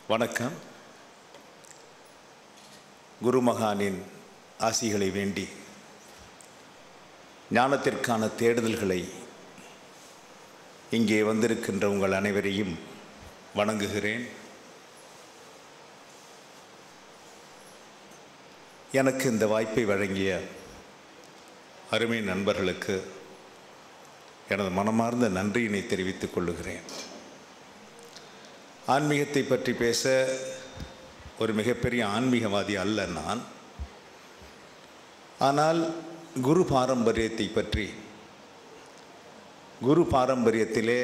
வணக்கம் குருமகானின் ஆசிகளை வேண்டி ஞானத்திற்கான தேடுதல்களை இங்கே வந்திருக்கின்ற உங்கள் அனைவரையும் வணங்குகிறேன் எனக்கு இந்த வாய்ப்பை வழங்கிய அருமை நண்பர்களுக்கு எனது மனமார்ந்த நன்றியினை தெரிவித்துக் கொள்ளுகிறேன் ஆன்மீகத்தை பற்றி பேச ஒரு மிகப்பெரிய ஆன்மீகவாதி அல்ல நான் ஆனால் குரு பாரம்பரியத்தை பற்றி குரு பாரம்பரியத்திலே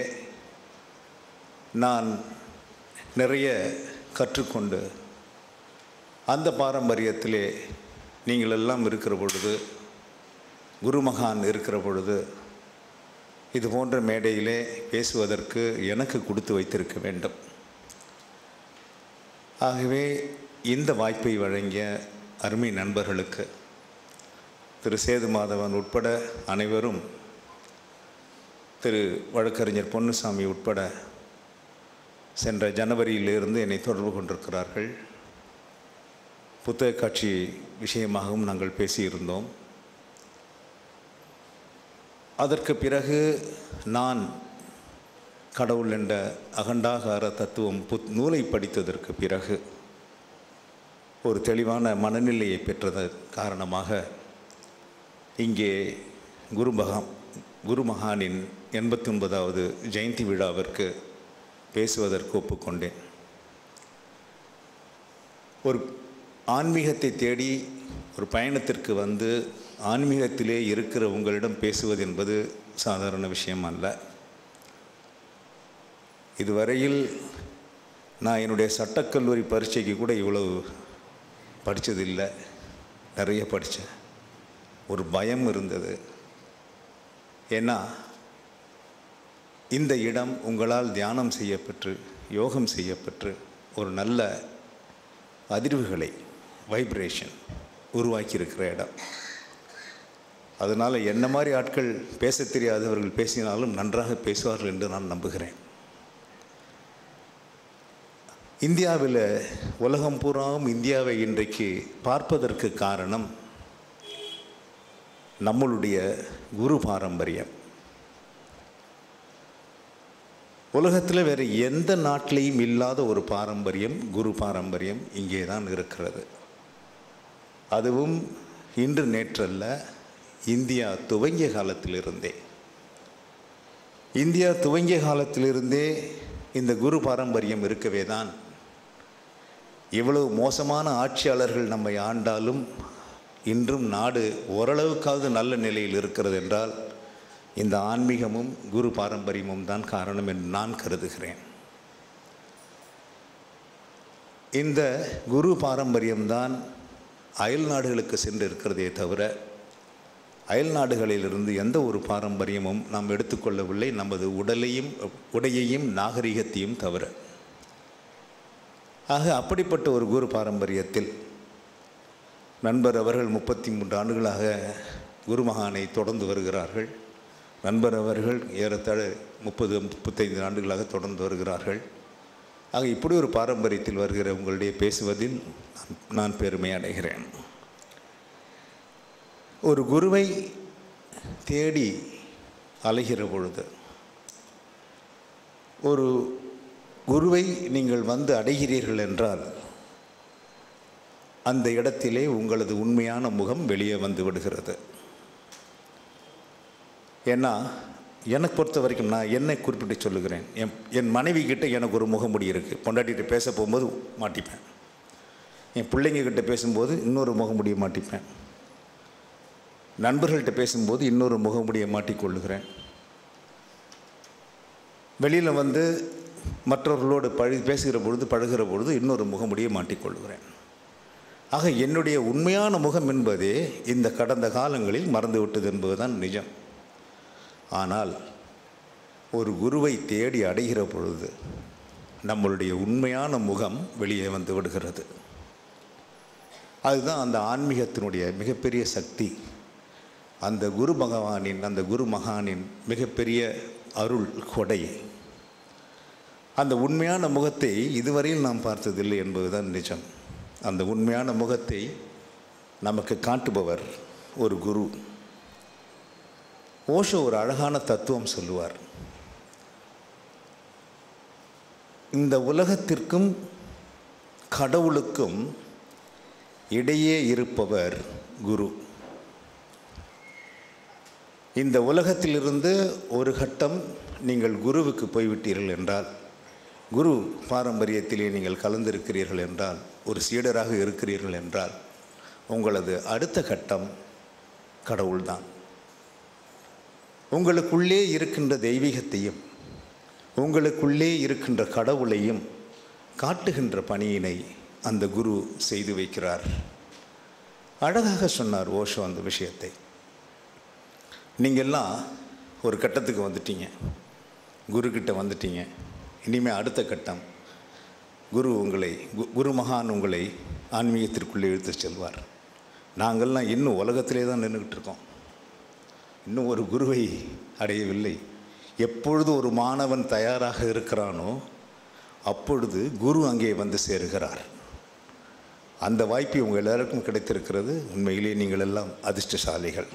நான் நிறைய கற்றுக்கொண்டு அந்த பாரம்பரியத்திலே நீங்கள் எல்லாம் இருக்கிற பொழுது குருமகான் இருக்கிற பொழுது இது போன்ற மேடையிலே பேசுவதற்கு எனக்கு கொடுத்து வைத்திருக்க வேண்டும் ஆகவே இந்த வாய்ப்பை வழங்கிய அருமை நண்பர்களுக்கு திரு சேது மாதவன் உட்பட அனைவரும் திரு வழக்கறிஞர் பொன்னுசாமி உட்பட சென்ற ஜனவரியிலிருந்து என்னை தொடர்பு கொண்டிருக்கிறார்கள் புத்தக காட்சி விஷயமாகவும் நாங்கள் பேசியிருந்தோம் அதற்கு பிறகு நான் கடவுள் என்ற அகண்டாகார தத்துவம் புத் நூலை படித்ததற்கு பிறகு ஒரு தெளிவான மனநிலையை பெற்றதன் காரணமாக இங்கே குருமகா குருமகானின் எண்பத்தி ஒன்பதாவது ஜெயந்தி விழாவிற்கு பேசுவதற்கு ஒப்புக்கொண்டேன் ஒரு ஆன்மீகத்தை தேடி ஒரு பயணத்திற்கு வந்து ஆன்மீகத்திலே இருக்கிற உங்களிடம் பேசுவது என்பது சாதாரண விஷயம் அல்ல இதுவரையில் நான் என்னுடைய சட்டக்கல்லூரி பரீட்சைக்கு கூட இவ்வளவு படித்ததில்லை நிறைய படித்தேன் ஒரு பயம் இருந்தது ஏன்னா இந்த இடம் உங்களால் தியானம் செய்யப்பெற்று யோகம் செய்யப்பெற்று ஒரு நல்ல அதிர்வுகளை வைப்ரேஷன் உருவாக்கியிருக்கிற இடம் அதனால் என்ன மாதிரி ஆட்கள் பேச தெரியாதவர்கள் பேசினாலும் நன்றாக பேசுவார்கள் என்று நான் நம்புகிறேன் இந்தியாவில் உலகம் பூராவும் இந்தியாவை இன்றைக்கு பார்ப்பதற்கு காரணம் நம்மளுடைய குரு பாரம்பரியம் உலகத்தில் வேறு எந்த நாட்டிலையும் இல்லாத ஒரு பாரம்பரியம் குரு பாரம்பரியம் இங்கே தான் இருக்கிறது அதுவும் இன்று நேற்றல்ல இந்தியா துவங்கிய காலத்திலிருந்தே இந்தியா துவங்கிய காலத்திலிருந்தே இந்த குரு பாரம்பரியம் இருக்கவே தான் இவ்வளவு மோசமான ஆட்சியாளர்கள் நம்மை ஆண்டாலும் இன்றும் நாடு ஓரளவுக்காவது நல்ல நிலையில் இருக்கிறது என்றால் இந்த ஆன்மீகமும் குரு பாரம்பரியமும் தான் காரணம் என்று நான் கருதுகிறேன் இந்த குரு பாரம்பரியம்தான் அயல் நாடுகளுக்கு சென்று இருக்கிறதே தவிர அயல் நாடுகளிலிருந்து எந்த ஒரு பாரம்பரியமும் நாம் எடுத்துக்கொள்ளவில்லை நமது உடலையும் உடையையும் நாகரிகத்தையும் தவிர ஆக அப்படிப்பட்ட ஒரு குரு பாரம்பரியத்தில் நண்பர் அவர்கள் முப்பத்தி மூன்று ஆண்டுகளாக குருமகானை தொடர்ந்து வருகிறார்கள் நண்பர் அவர்கள் ஏறத்தாழ முப்பது முப்பத்தைந்து ஆண்டுகளாக தொடர்ந்து வருகிறார்கள் ஆக இப்படி ஒரு பாரம்பரியத்தில் வருகிற உங்களுடைய பேசுவதில் நான் பெருமை அடைகிறேன் ஒரு குருவை தேடி அலைகிற பொழுது ஒரு குருவை நீங்கள் வந்து அடைகிறீர்கள் என்றால் அந்த இடத்திலே உங்களது உண்மையான முகம் வெளியே வந்து விடுகிறது ஏன்னா எனக்கு பொறுத்த வரைக்கும் நான் என்னை குறிப்பிட்டு சொல்லுகிறேன் என் என் மனைவி கிட்ட எனக்கு ஒரு முகமுடி இருக்குது பொண்டாட்டிகிட்ட பேச போகும்போது மாட்டிப்பேன் என் பிள்ளைங்க கிட்ட பேசும்போது இன்னொரு முகமுடியை மாட்டிப்பேன் நண்பர்கள்ட்ட பேசும்போது இன்னொரு முகமுடியை மாட்டிக்கொள்ளுகிறேன் வெளியில் வந்து மற்றவர்களோடு பழி பேசுகிற பொழுது பழகிற பொழுது இன்னொரு முகமுடியை மாட்டிக்கொள்கிறேன் ஆக என்னுடைய உண்மையான முகம் என்பதே இந்த கடந்த காலங்களில் மறந்துவிட்டது என்பதுதான் நிஜம் ஆனால் ஒரு குருவை தேடி அடைகிற பொழுது நம்மளுடைய உண்மையான முகம் வெளியே வந்து விடுகிறது அதுதான் அந்த ஆன்மீகத்தினுடைய மிகப்பெரிய சக்தி அந்த குரு பகவானின் அந்த குரு மகானின் மிகப்பெரிய அருள் கொடை அந்த உண்மையான முகத்தை இதுவரையில் நாம் பார்த்ததில்லை என்பதுதான் நிஜம் அந்த உண்மையான முகத்தை நமக்கு காட்டுபவர் ஒரு குரு ஓஷோ ஒரு அழகான தத்துவம் சொல்லுவார் இந்த உலகத்திற்கும் கடவுளுக்கும் இடையே இருப்பவர் குரு இந்த உலகத்திலிருந்து ஒரு கட்டம் நீங்கள் குருவுக்கு போய்விட்டீர்கள் என்றால் குரு பாரம்பரியத்திலே நீங்கள் கலந்திருக்கிறீர்கள் என்றால் ஒரு சீடராக இருக்கிறீர்கள் என்றால் உங்களது அடுத்த கட்டம் கடவுள்தான் உங்களுக்குள்ளே இருக்கின்ற தெய்வீகத்தையும் உங்களுக்குள்ளே இருக்கின்ற கடவுளையும் காட்டுகின்ற பணியினை அந்த குரு செய்து வைக்கிறார் அழகாக சொன்னார் ஓஷோ அந்த விஷயத்தை நீங்கள்லாம் ஒரு கட்டத்துக்கு வந்துட்டீங்க குருக்கிட்ட வந்துட்டீங்க இனிமேல் அடுத்த கட்டம் குரு உங்களை கு- குரு மகான் உங்களை ஆன்மீகத்திற்குள்ளே இழுத்து செல்வார் நாங்கள்லாம் இன்னும் உலகத்திலே தான் நின்றுக்கிட்டு இருக்கோம் இன்னும் ஒரு குருவை அடையவில்லை எப்பொழுது ஒரு மாணவன் தயாராக இருக்கிறானோ அப்பொழுது குரு அங்கே வந்து சேருகிறார் அந்த வாய்ப்பு உங்கள் எல்லாருக்கும் கிடைத்திருக்கிறது உண்மையிலே நீங்கள் எல்லாம் அதிர்ஷ்டசாலிகள்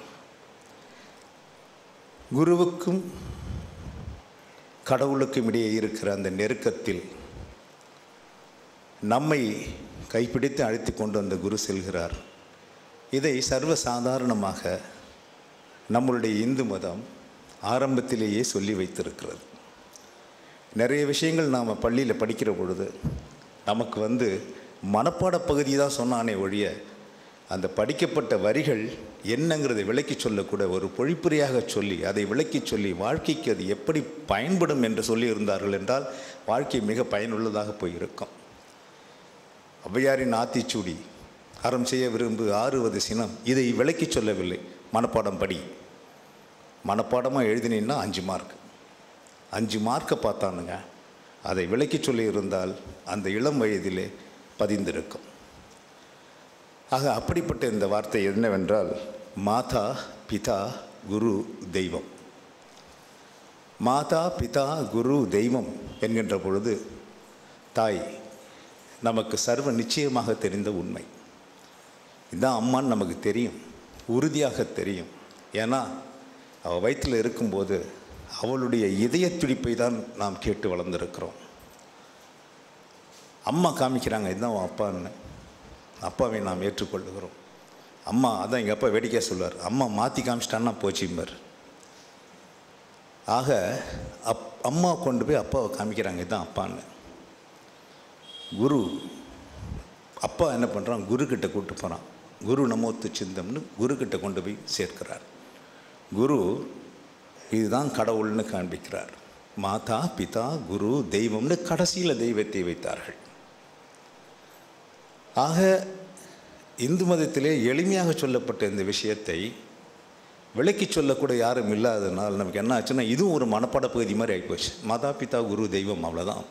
குருவுக்கும் கடவுளுக்கும் இடையே இருக்கிற அந்த நெருக்கத்தில் நம்மை கைப்பிடித்து அழைத்து கொண்டு அந்த குரு செல்கிறார் இதை சர்வ சாதாரணமாக நம்மளுடைய இந்து மதம் ஆரம்பத்திலேயே சொல்லி வைத்திருக்கிறது நிறைய விஷயங்கள் நாம் பள்ளியில் படிக்கிற பொழுது நமக்கு வந்து மனப்பாட பகுதி தான் சொன்னானே ஒழிய அந்த படிக்கப்பட்ட வரிகள் என்னங்கிறதை விளக்கி சொல்லக்கூட ஒரு பொழிப்புரையாக சொல்லி அதை விளக்கி சொல்லி வாழ்க்கைக்கு அது எப்படி பயன்படும் என்று சொல்லி இருந்தார்கள் என்றால் வாழ்க்கை மிக பயனுள்ளதாக போயிருக்கும் ஔவையாரின் ஆத்திச்சூடி அறம் செய்ய விரும்பு ஆறுவது சினம் இதை விளக்கி சொல்லவில்லை மனப்பாடம் படி மனப்பாடமாக எழுதினீன்னா அஞ்சு மார்க் அஞ்சு மார்க்கை பார்த்தானுங்க அதை விளக்கி சொல்லி இருந்தால் அந்த இளம் வயதிலே பதிந்திருக்கும் ஆக அப்படிப்பட்ட இந்த வார்த்தை என்னவென்றால் மாதா பிதா குரு தெய்வம் மாதா பிதா குரு தெய்வம் என்கின்ற பொழுது தாய் நமக்கு சர்வ நிச்சயமாக தெரிந்த உண்மை இதான் அம்மான்னு நமக்கு தெரியும் உறுதியாக தெரியும் ஏன்னா அவள் வயிற்றில் இருக்கும்போது அவளுடைய இதய துடிப்பை தான் நாம் கேட்டு வளர்ந்துருக்கிறோம் அம்மா காமிக்கிறாங்க இதுதான் உன் அப்பான்னு அப்பாவை நாம் ஏற்றுக்கொள்ளுகிறோம் அம்மா அதான் எங்கள் அப்பா வேடிக்கையாக சொல்லுவார் அம்மா மாற்றி காமிச்சிட்டான்னா போச்சும்பார் ஆக அப் அம்மா கொண்டு போய் அப்பாவை காமிக்கிறாங்க இதுதான் அப்பான்னு குரு அப்பா என்ன பண்ணுறான் குருக்கிட்ட கூப்பிட்டு போகிறான் குரு நமோத்து சிந்தம்னு குருக்கிட்ட கொண்டு போய் சேர்க்கிறார் குரு இதுதான் கடவுள்னு காண்பிக்கிறார் மாதா பிதா குரு தெய்வம்னு கடைசியில் தெய்வத்தை வைத்தார்கள் ஆக இந்து மதத்திலே எளிமையாக சொல்லப்பட்ட இந்த விஷயத்தை விளக்கி சொல்லக்கூட யாரும் இல்லாததுனால் நமக்கு என்ன ஆச்சுன்னா இதுவும் ஒரு மனப்பாட பகுதி மாதிரி ஆகிப்போச்சு மாதா பிதா குரு தெய்வம் அவ்வளோதான்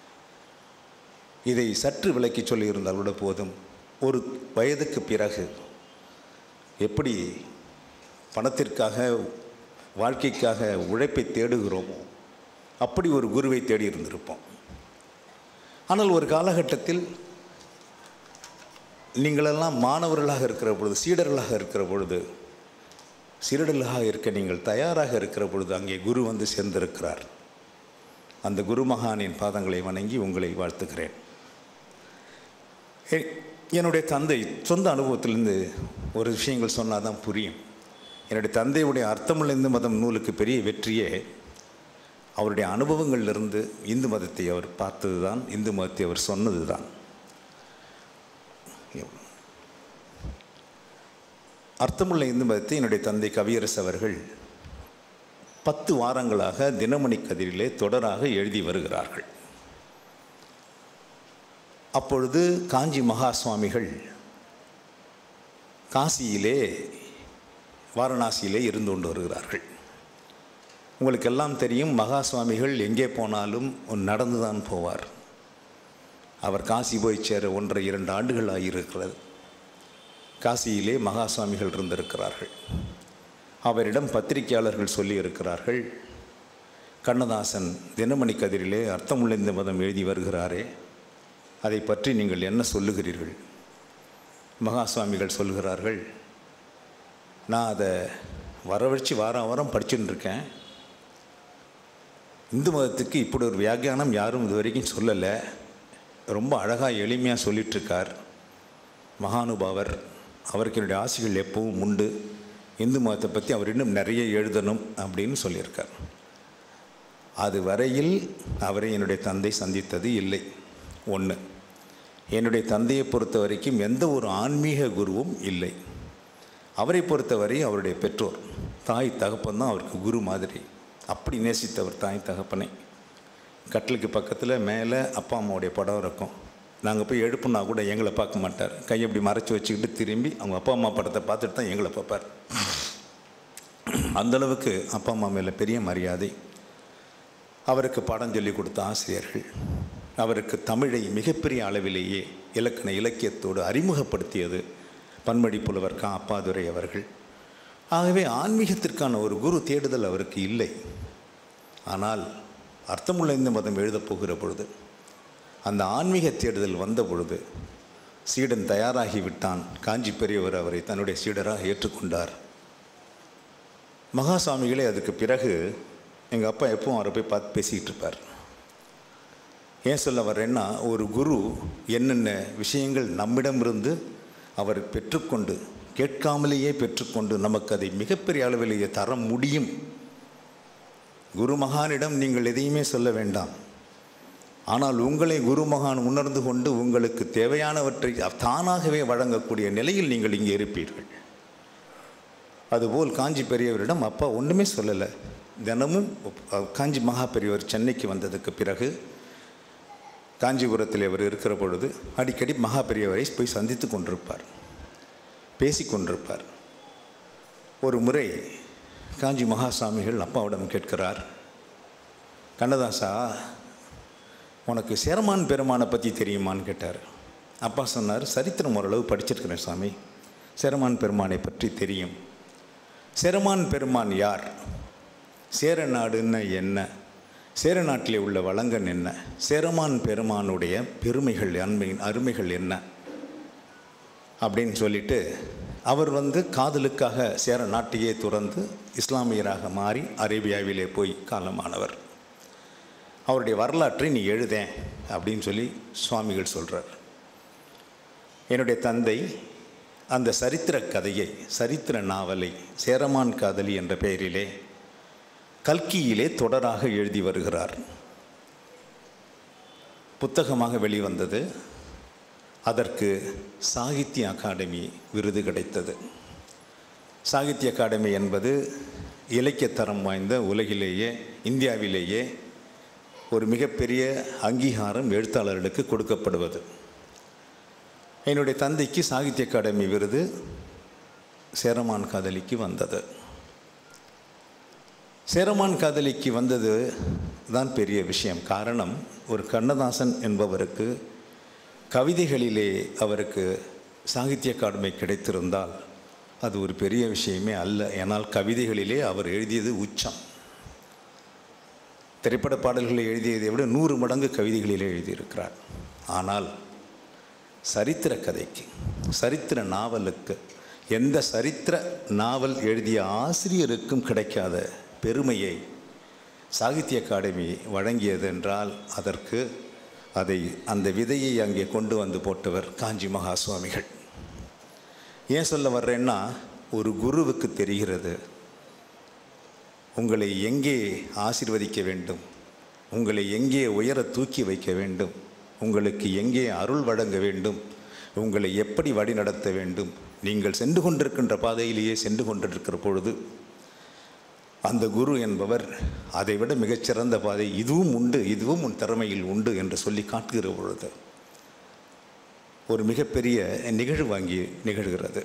இதை சற்று விளக்கி சொல்லியிருந்தால் கூட போதும் ஒரு வயதுக்கு பிறகு எப்படி பணத்திற்காக வாழ்க்கைக்காக உழைப்பை தேடுகிறோமோ அப்படி ஒரு குருவை தேடி இருந்திருப்போம் ஆனால் ஒரு காலகட்டத்தில் நீங்களெல்லாம் மாணவர்களாக இருக்கிற பொழுது சீடர்களாக இருக்கிற பொழுது சீடர்களாக இருக்க நீங்கள் தயாராக இருக்கிற பொழுது அங்கே குரு வந்து சேர்ந்திருக்கிறார் அந்த குரு மகானின் பாதங்களை வணங்கி உங்களை வாழ்த்துகிறேன் எ- என்னுடைய தந்தை சொந்த அனுபவத்திலிருந்து ஒரு விஷயங்கள் சொன்னால் தான் புரியும் என்னுடைய தந்தையுடைய அர்த்தமுள்ள இந்து மதம் நூலுக்கு பெரிய வெற்றியே அவருடைய அனுபவங்களிலிருந்து இந்து மதத்தை அவர் பார்த்தது தான் இந்து மதத்தை அவர் சொன்னது தான் அர்த்தமுள்ள இந்து மதத்தை என்னுடைய தந்தை கவியரசு அவர்கள் பத்து வாரங்களாக தினமணி கதிரிலே தொடராக எழுதி வருகிறார்கள் அப்பொழுது காஞ்சி மகா சுவாமிகள் காசியிலே வாரணாசியிலே இருந்து கொண்டு வருகிறார்கள் உங்களுக்கெல்லாம் தெரியும் மகா சுவாமிகள் எங்கே போனாலும் நடந்து தான் போவார் அவர் காசி போய் சேர ஒன்றரை இரண்டு ஆண்டுகள் ஆகியிருக்கிறது காசியிலே மகா சுவாமிகள் இருந்திருக்கிறார்கள் அவரிடம் பத்திரிகையாளர்கள் சொல்லியிருக்கிறார்கள் கண்ணதாசன் தினமணி கதிரிலே அர்த்தமுள்ள இந்த மதம் எழுதி வருகிறாரே அதை பற்றி நீங்கள் என்ன சொல்லுகிறீர்கள் மகா சுவாமிகள் சொல்கிறார்கள் நான் அதை வரவழைச்சு வாரம் வாரம் படிச்சுட்டு இருக்கேன் இந்து மதத்துக்கு இப்படி ஒரு வியாக்கியானம் யாரும் இது வரைக்கும் சொல்லலை ரொம்ப அழகாக எளிமையாக சொல்லிகிட்ருக்கார் மகானுபாவர் அவருக்கு என்னுடைய ஆசைகள் எப்பவும் உண்டு இந்து மதத்தை பற்றி அவர் இன்னும் நிறைய எழுதணும் அப்படின்னு சொல்லியிருக்கார் அது வரையில் அவரை என்னுடைய தந்தை சந்தித்தது இல்லை ஒன்று என்னுடைய தந்தையை பொறுத்த வரைக்கும் எந்த ஒரு ஆன்மீக குருவும் இல்லை அவரை பொறுத்தவரை அவருடைய பெற்றோர் தாய் தகப்பன் தான் அவருக்கு குரு மாதிரி அப்படி நேசித்தவர் தாய் தகப்பனை கட்டிலுக்கு பக்கத்தில் மேலே அப்பா அம்மாவுடைய படம் இருக்கும் நாங்கள் போய் எழுப்புனா கூட எங்களை பார்க்க மாட்டார் கையை இப்படி மறைச்சி வச்சுக்கிட்டு திரும்பி அவங்க அப்பா அம்மா படத்தை பார்த்துட்டு தான் எங்களை பார்ப்பார் அந்தளவுக்கு அப்பா அம்மா மேலே பெரிய மரியாதை அவருக்கு பாடம் சொல்லி கொடுத்த ஆசிரியர்கள் அவருக்கு தமிழை மிகப்பெரிய அளவிலேயே இலக்கண இலக்கியத்தோடு அறிமுகப்படுத்தியது பன்மொழி புலவர் கா அப்பாதுரை அவர்கள் ஆகவே ஆன்மீகத்திற்கான ஒரு குரு தேடுதல் அவருக்கு இல்லை ஆனால் அர்த்தமுள்ள இந்த மதம் எழுதப் போகிற பொழுது அந்த ஆன்மீக தேடுதல் வந்த பொழுது சீடன் தயாராகி விட்டான் காஞ்சி பெரியவர் அவரை தன்னுடைய சீடராக ஏற்றுக்கொண்டார் மகாசாமிகளே அதுக்கு பிறகு எங்கள் அப்பா எப்பவும் அவரை போய் பார்த்து பேசிக்கிட்டு இருப்பார் ஏன் சொல்ல வர்றேன்னா ஒரு குரு என்னென்ன விஷயங்கள் நம்மிடமிருந்து அவர் பெற்றுக்கொண்டு கேட்காமலேயே பெற்றுக்கொண்டு நமக்கு அதை மிகப்பெரிய அளவிலேயே தர முடியும் குரு மகானிடம் நீங்கள் எதையுமே சொல்ல வேண்டாம் ஆனால் உங்களை குரு மகான் உணர்ந்து கொண்டு உங்களுக்கு தேவையானவற்றை தானாகவே வழங்கக்கூடிய நிலையில் நீங்கள் இங்கே இருப்பீர்கள் அதுபோல் காஞ்சி பெரியவரிடம் அப்பா ஒன்றுமே சொல்லலை தினமும் காஞ்சி மகா பெரியவர் சென்னைக்கு வந்ததுக்கு பிறகு காஞ்சிபுரத்தில் அவர் இருக்கிற பொழுது அடிக்கடி மகா பெரியவரை போய் சந்தித்து கொண்டிருப்பார் பேசி கொண்டிருப்பார் ஒரு முறை காஞ்சி மகாசாமிகள் அப்பாவிடம் கேட்கிறார் கண்ணதாசா உனக்கு சேரமான் பெருமானை பற்றி தெரியுமான்னு கேட்டார் அப்பா சொன்னார் சரித்திரம் ஓரளவு படிச்சிருக்கிறேன் சாமி சேரமான் பெருமானை பற்றி தெரியும் சேரமான் பெருமான் யார் சேர நாடுன்னு என்ன சேர நாட்டிலே உள்ள வளங்கன் என்ன சேரமான் பெருமானுடைய பெருமைகள் அன்மையின் அருமைகள் என்ன அப்படின்னு சொல்லிட்டு அவர் வந்து காதலுக்காக சேர நாட்டையே துறந்து இஸ்லாமியராக மாறி அரேபியாவிலே போய் காலமானவர் அவருடைய வரலாற்றை நீ எழுதேன் அப்படின்னு சொல்லி சுவாமிகள் சொல்கிறார் என்னுடைய தந்தை அந்த சரித்திர கதையை சரித்திர நாவலை சேரமான் காதலி என்ற பெயரிலே கல்கியிலே தொடராக எழுதி வருகிறார் புத்தகமாக வெளிவந்தது அதற்கு சாகித்ய அகாடமி விருது கிடைத்தது சாகித்ய அகாடமி என்பது இலக்கியத்தரம் வாய்ந்த உலகிலேயே இந்தியாவிலேயே ஒரு மிகப்பெரிய அங்கீகாரம் எழுத்தாளர்களுக்கு கொடுக்கப்படுவது என்னுடைய தந்தைக்கு சாகித்ய அகாடமி விருது சேரமான் காதலிக்கு வந்தது சேரமான் காதலிக்கு வந்தது தான் பெரிய விஷயம் காரணம் ஒரு கண்ணதாசன் என்பவருக்கு கவிதைகளிலே அவருக்கு சாகித்ய அகாடமி கிடைத்திருந்தால் அது ஒரு பெரிய விஷயமே அல்ல ஏனால் கவிதைகளிலே அவர் எழுதியது உச்சம் திரைப்பட பாடல்களை எழுதியதை விட நூறு மடங்கு கவிதைகளிலே எழுதியிருக்கிறார் ஆனால் சரித்திர கதைக்கு சரித்திர நாவலுக்கு எந்த சரித்திர நாவல் எழுதிய ஆசிரியருக்கும் கிடைக்காத பெருமையை சாகித்ய அகாடமி வழங்கியது என்றால் அதற்கு அதை அந்த விதையை அங்கே கொண்டு வந்து போட்டவர் காஞ்சி மகா சுவாமிகள் ஏன் சொல்ல வர்றேன்னா ஒரு குருவுக்கு தெரிகிறது உங்களை எங்கே ஆசிர்வதிக்க வேண்டும் உங்களை எங்கே உயர தூக்கி வைக்க வேண்டும் உங்களுக்கு எங்கே அருள் வழங்க வேண்டும் உங்களை எப்படி வழிநடத்த வேண்டும் நீங்கள் சென்று கொண்டிருக்கின்ற பாதையிலேயே சென்று கொண்டிருக்கிற பொழுது அந்த குரு என்பவர் அதைவிட மிகச்சிறந்த பாதை இதுவும் உண்டு இதுவும் உன் திறமையில் உண்டு என்று சொல்லி காட்டுகிற பொழுது ஒரு மிகப்பெரிய நிகழ்வு வாங்கி நிகழ்கிறது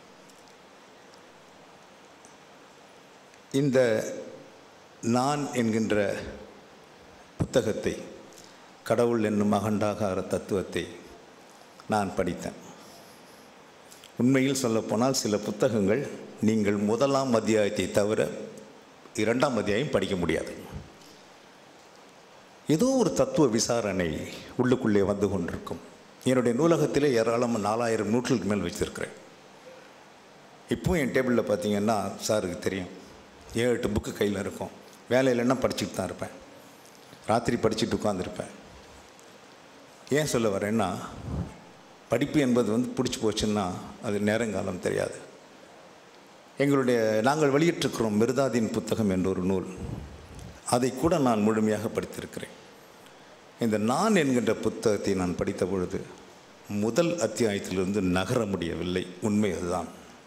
இந்த நான் என்கின்ற புத்தகத்தை கடவுள் என்னும் அகண்டாகார தத்துவத்தை நான் படித்தேன் உண்மையில் சொல்லப்போனால் சில புத்தகங்கள் நீங்கள் முதலாம் அத்தியாயத்தை தவிர இரண்டாம் அத்தியாயம் படிக்க முடியாது ஏதோ ஒரு தத்துவ விசாரணை உள்ளுக்குள்ளே வந்து கொண்டிருக்கும் என்னுடைய நூலகத்திலே ஏராளமாக நாலாயிரம் நூற்றுக்கு மேல் வச்சுருக்கிறேன் இப்போ என் டேபிளில் பார்த்தீங்கன்னா சாருக்கு தெரியும் ஏழு எட்டு புக்கு கையில் இருக்கும் வேலை இல்லைன்னா படிச்சுட்டு தான் இருப்பேன் ராத்திரி படிச்சுட்டு உட்காந்துருப்பேன் ஏன் சொல்ல வரேன்னா படிப்பு என்பது வந்து பிடிச்சி போச்சுன்னா அது நேரங்காலம் தெரியாது எங்களுடைய நாங்கள் வெளியிட்டிருக்கிறோம் மிருதாதின் புத்தகம் என்ற ஒரு நூல் அதை கூட நான் முழுமையாக படித்திருக்கிறேன் இந்த நான் என்கின்ற புத்தகத்தை நான் படித்த பொழுது முதல் அத்தியாயத்திலிருந்து நகர முடியவில்லை உண்மை அதுதான்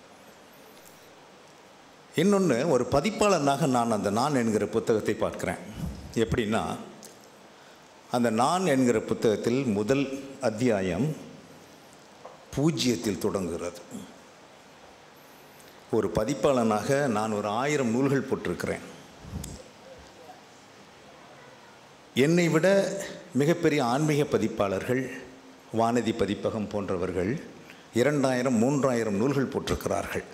இன்னொன்று ஒரு பதிப்பாளனாக நான் அந்த நான் என்கிற புத்தகத்தை பார்க்கிறேன் எப்படின்னா அந்த நான் என்கிற புத்தகத்தில் முதல் அத்தியாயம் பூஜ்ஜியத்தில் தொடங்குகிறது ஒரு பதிப்பாளனாக நான் ஒரு ஆயிரம் நூல்கள் போட்டிருக்கிறேன் என்னை விட மிகப்பெரிய ஆன்மீக பதிப்பாளர்கள் வானதி பதிப்பகம் போன்றவர்கள் இரண்டாயிரம் மூன்றாயிரம் நூல்கள் போட்டிருக்கிறார்கள்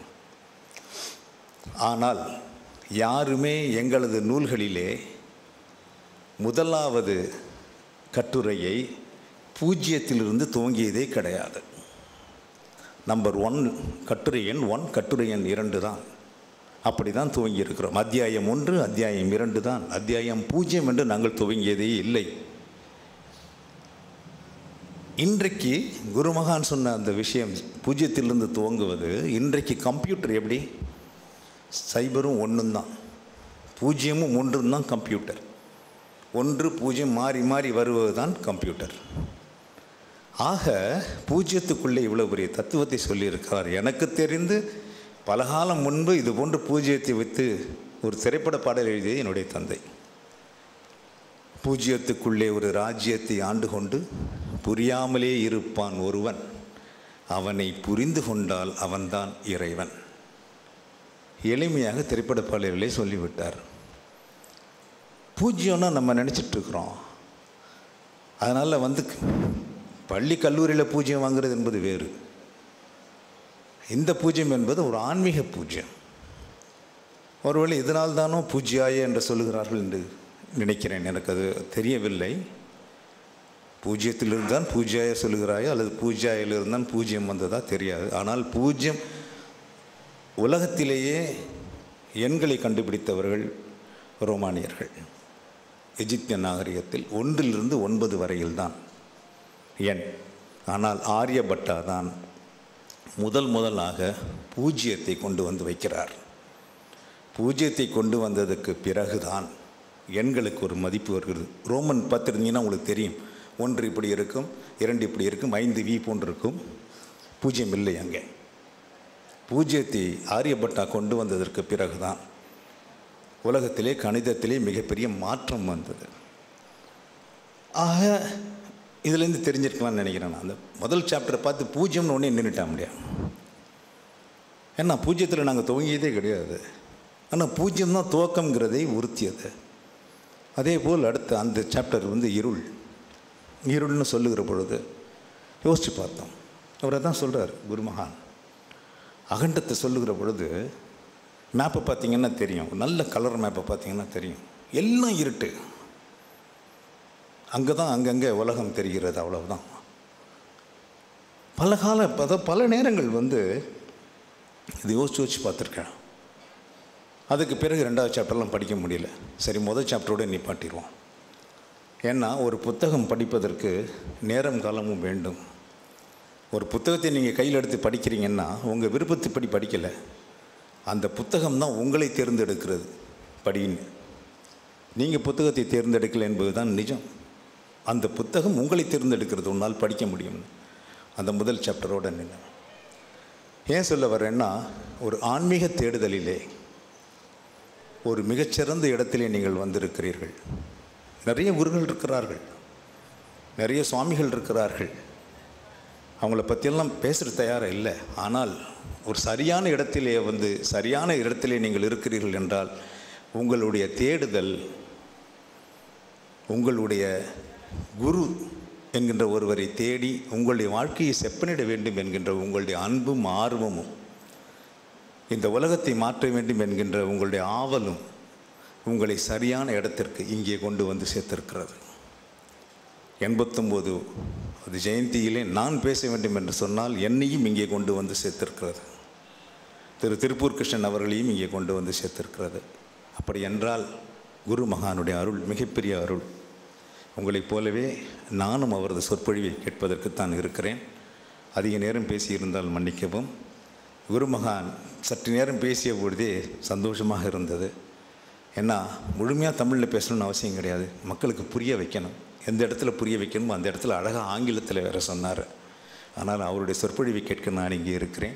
ஆனால் யாருமே எங்களது நூல்களிலே முதலாவது கட்டுரையை பூஜ்ஜியத்திலிருந்து துவங்கியதே கிடையாது நம்பர் ஒன் கட்டுரை எண் ஒன் கட்டுரை எண் இரண்டு தான் அப்படி தான் துவங்கி இருக்கிறோம் அத்தியாயம் ஒன்று அத்தியாயம் இரண்டு தான் அத்தியாயம் பூஜ்ஜியம் என்று நாங்கள் துவங்கியதே இல்லை இன்றைக்கு குருமகான் சொன்ன அந்த விஷயம் பூஜ்ஜியத்திலிருந்து துவங்குவது இன்றைக்கு கம்ப்யூட்டர் எப்படி சைபரும் ஒன்றும் தான் பூஜ்ஜியமும் ஒன்றும் தான் கம்ப்யூட்டர் ஒன்று பூஜ்ஜியம் மாறி மாறி வருவது தான் கம்ப்யூட்டர் ஆக பூஜ்ஜியத்துக்குள்ளே இவ்வளோ பெரிய தத்துவத்தை சொல்லியிருக்கிறார் எனக்கு தெரிந்து பல காலம் முன்பு இது போன்று பூஜ்ஜியத்தை வைத்து ஒரு திரைப்பட பாடல் எழுதியது என்னுடைய தந்தை பூஜ்ஜியத்துக்குள்ளே ஒரு ராஜ்யத்தை ஆண்டு கொண்டு புரியாமலே இருப்பான் ஒருவன் அவனை புரிந்து கொண்டால் அவன்தான் இறைவன் எளிமையாக திரைப்பட பாடல்களே சொல்லிவிட்டார் பூஜ்யம்னா நம்ம நினச்சிட்டு இருக்கிறோம் அதனால் வந்து பள்ளி கல்லூரியில் பூஜ்யம் வாங்குறது என்பது வேறு இந்த பூஜ்யம் என்பது ஒரு ஆன்மீக பூஜ்யம் ஒருவேளை இதனால் தானோ பூஜ்யாய என்று சொல்லுகிறார்கள் என்று நினைக்கிறேன் எனக்கு அது தெரியவில்லை பூஜ்யத்திலிருந்து தான் பூஜ்யாய சொல்லுகிறாயோ அல்லது பூஜ்யாயிலிருந்து தான் பூஜ்யம் வந்ததா தெரியாது ஆனால் பூஜ்யம் உலகத்திலேயே எண்களை கண்டுபிடித்தவர்கள் ரோமானியர்கள் எஜிப்திய நாகரிகத்தில் ஒன்றிலிருந்து ஒன்பது வரையில் தான் எண் ஆனால் ஆரியபட்டா தான் முதல் முதலாக பூஜ்ஜியத்தை கொண்டு வந்து வைக்கிறார் பூஜ்ஜியத்தை கொண்டு வந்ததுக்கு பிறகுதான் எண்களுக்கு ஒரு மதிப்பு வருகிறது ரோமன் பார்த்துருந்தீங்கன்னா உங்களுக்கு தெரியும் ஒன்று இப்படி இருக்கும் இரண்டு இப்படி இருக்கும் ஐந்து வி போன்று இருக்கும் பூஜ்ஜியம் இல்லை அங்கே பூஜ்ஜியத்தை ஆரியபட்டா கொண்டு வந்ததற்கு பிறகுதான் உலகத்திலே கணிதத்திலே மிகப்பெரிய மாற்றம் வந்தது ஆக இதுலேருந்து தெரிஞ்சிருக்கலாம்னு நினைக்கிறேன் நான் அந்த முதல் சாப்டரை பார்த்து பூஜ்யம்னு ஒன்றே நின்றுட்டா முடியாது ஏன்னா பூஜ்யத்தில் நாங்கள் துவங்கியதே கிடையாது ஆனால் பூஜ்யம் தான் துவக்கங்கிறதை உறுத்தியது அதே போல் அடுத்த அந்த சாப்டர் வந்து இருள் இருள்னு சொல்லுகிற பொழுது யோசித்து பார்த்தோம் அவரை தான் சொல்கிறார் குருமகான் அகண்டத்தை சொல்லுகிற பொழுது மேப்பை பார்த்தீங்கன்னா தெரியும் நல்ல கலர் மேப்பை பார்த்தீங்கன்னா தெரியும் எல்லாம் இருட்டு அங்கே தான் அங்கங்கே உலகம் தெரிகிறது அவ்வளவுதான் பல கால பத பல நேரங்கள் வந்து இது யோசிச்சு யோசிச்சு பார்த்துருக்கேன் அதுக்கு பிறகு ரெண்டாவது சாப்டர்லாம் படிக்க முடியல சரி முதல் சாப்டரோட நிப்பாட்டிடுவோம் ஏன்னா ஒரு புத்தகம் படிப்பதற்கு நேரம் காலமும் வேண்டும் ஒரு புத்தகத்தை நீங்கள் கையில் எடுத்து படிக்கிறீங்கன்னா உங்கள் விருப்பத்துப்படி படிக்கலை அந்த புத்தகம் தான் உங்களை தேர்ந்தெடுக்கிறது படின்னு நீங்கள் புத்தகத்தை தேர்ந்தெடுக்கலை என்பது தான் நிஜம் அந்த புத்தகம் உங்களை தேர்ந்தெடுக்கிறது உன்னால் படிக்க முடியும் அந்த முதல் சாப்டரோட நின்று ஏன் சொல்ல வரேன்னா ஒரு ஆன்மீக தேடுதலிலே ஒரு மிகச்சிறந்த இடத்திலே நீங்கள் வந்திருக்கிறீர்கள் நிறைய குருகள் இருக்கிறார்கள் நிறைய சுவாமிகள் இருக்கிறார்கள் அவங்கள பற்றியெல்லாம் பேசுகிற தயாராக இல்லை ஆனால் ஒரு சரியான இடத்திலே வந்து சரியான இடத்திலே நீங்கள் இருக்கிறீர்கள் என்றால் உங்களுடைய தேடுதல் உங்களுடைய குரு என்கின்ற ஒருவரை தேடி உங்களுடைய வாழ்க்கையை செப்பனிட வேண்டும் என்கின்ற உங்களுடைய அன்பும் ஆர்வமும் இந்த உலகத்தை மாற்ற வேண்டும் என்கின்ற உங்களுடைய ஆவலும் உங்களை சரியான இடத்திற்கு இங்கே கொண்டு வந்து சேர்த்திருக்கிறது எண்பத்தொம்போது அது ஜெயந்தியிலே நான் பேச வேண்டும் என்று சொன்னால் என்னையும் இங்கே கொண்டு வந்து சேர்த்திருக்கிறது திரு திருப்பூர் கிருஷ்ணன் அவர்களையும் இங்கே கொண்டு வந்து சேர்த்திருக்கிறது அப்படி என்றால் குரு மகானுடைய அருள் மிகப்பெரிய அருள் உங்களைப் போலவே நானும் அவரது சொற்பொழிவை கேட்பதற்குத்தான் இருக்கிறேன் அதிக நேரம் பேசியிருந்தால் மன்னிக்கவும் குருமகான் சற்று நேரம் பேசிய பொழுதே சந்தோஷமாக இருந்தது ஏன்னா முழுமையாக தமிழில் பேசணும்னு அவசியம் கிடையாது மக்களுக்கு புரிய வைக்கணும் எந்த இடத்துல புரிய வைக்கணுமோ அந்த இடத்துல அழகாக ஆங்கிலத்தில் வேற சொன்னார் ஆனால் அவருடைய சொற்பொழிவை கேட்க நான் இங்கே இருக்கிறேன்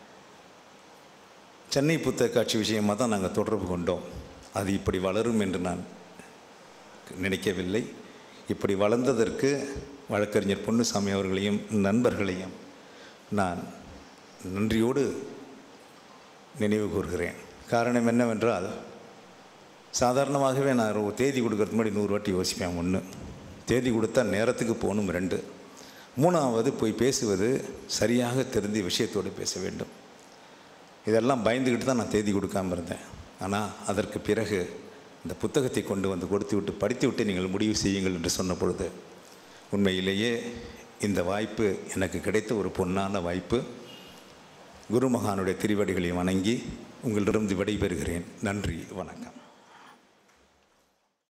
சென்னை புத்தக காட்சி விஷயமாக தான் நாங்கள் தொடர்பு கொண்டோம் அது இப்படி வளரும் என்று நான் நினைக்கவில்லை இப்படி வளர்ந்ததற்கு வழக்கறிஞர் பொன்னுசாமி அவர்களையும் நண்பர்களையும் நான் நன்றியோடு நினைவு கூறுகிறேன் காரணம் என்னவென்றால் சாதாரணமாகவே நான் ஒரு தேதி கொடுக்கறதுக்கு முன்னாடி நூறு வாட்டி யோசிப்பேன் ஒன்று தேதி கொடுத்தா நேரத்துக்கு போகணும் ரெண்டு மூணாவது போய் பேசுவது சரியாக தெரிந்த விஷயத்தோடு பேச வேண்டும் இதெல்லாம் பயந்துக்கிட்டு தான் நான் தேதி கொடுக்காம இருந்தேன் ஆனால் அதற்கு பிறகு இந்த புத்தகத்தை கொண்டு வந்து கொடுத்து விட்டு படித்து விட்டு நீங்கள் முடிவு செய்யுங்கள் என்று சொன்ன பொழுது உண்மையிலேயே இந்த வாய்ப்பு எனக்கு கிடைத்த ஒரு பொன்னான வாய்ப்பு குருமகானுடைய திருவடிகளை வணங்கி உங்களிடமிருந்து விடைபெறுகிறேன் நன்றி வணக்கம்